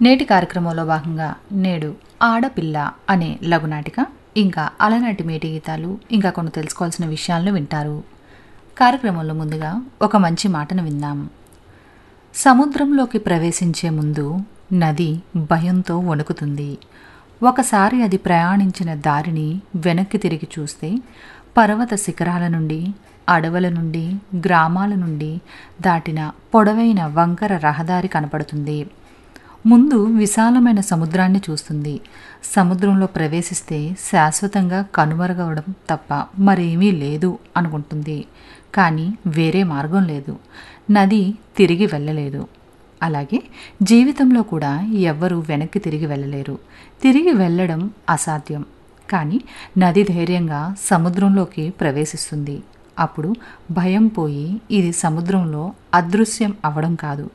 నేటి కార్యక్రమంలో భాగంగా నేడు ఆడపిల్ల అనే లఘునాటిక ఇంకా అలనాటి మేటి గీతాలు ఇంకా కొన్ని తెలుసుకోవాల్సిన విషయాలను వింటారు కార్యక్రమంలో ముందుగా ఒక మంచి మాటను విందాం సముద్రంలోకి ప్రవేశించే ముందు నది భయంతో వణుకుతుంది ఒకసారి అది ప్రయాణించిన దారిని వెనక్కి తిరిగి చూస్తే పర్వత శిఖరాల నుండి అడవుల నుండి గ్రామాల నుండి దాటిన పొడవైన వంకర రహదారి కనపడుతుంది ముందు విశాలమైన సముద్రాన్ని చూస్తుంది సముద్రంలో ప్రవేశిస్తే శాశ్వతంగా కనుమరుగవడం తప్ప మరేమీ లేదు అనుకుంటుంది కానీ వేరే మార్గం లేదు నది తిరిగి వెళ్ళలేదు అలాగే జీవితంలో కూడా ఎవ్వరూ వెనక్కి తిరిగి వెళ్ళలేరు తిరిగి వెళ్ళడం అసాధ్యం కానీ నది ధైర్యంగా సముద్రంలోకి ప్రవేశిస్తుంది అప్పుడు భయం పోయి ఇది సముద్రంలో అదృశ్యం అవడం కాదు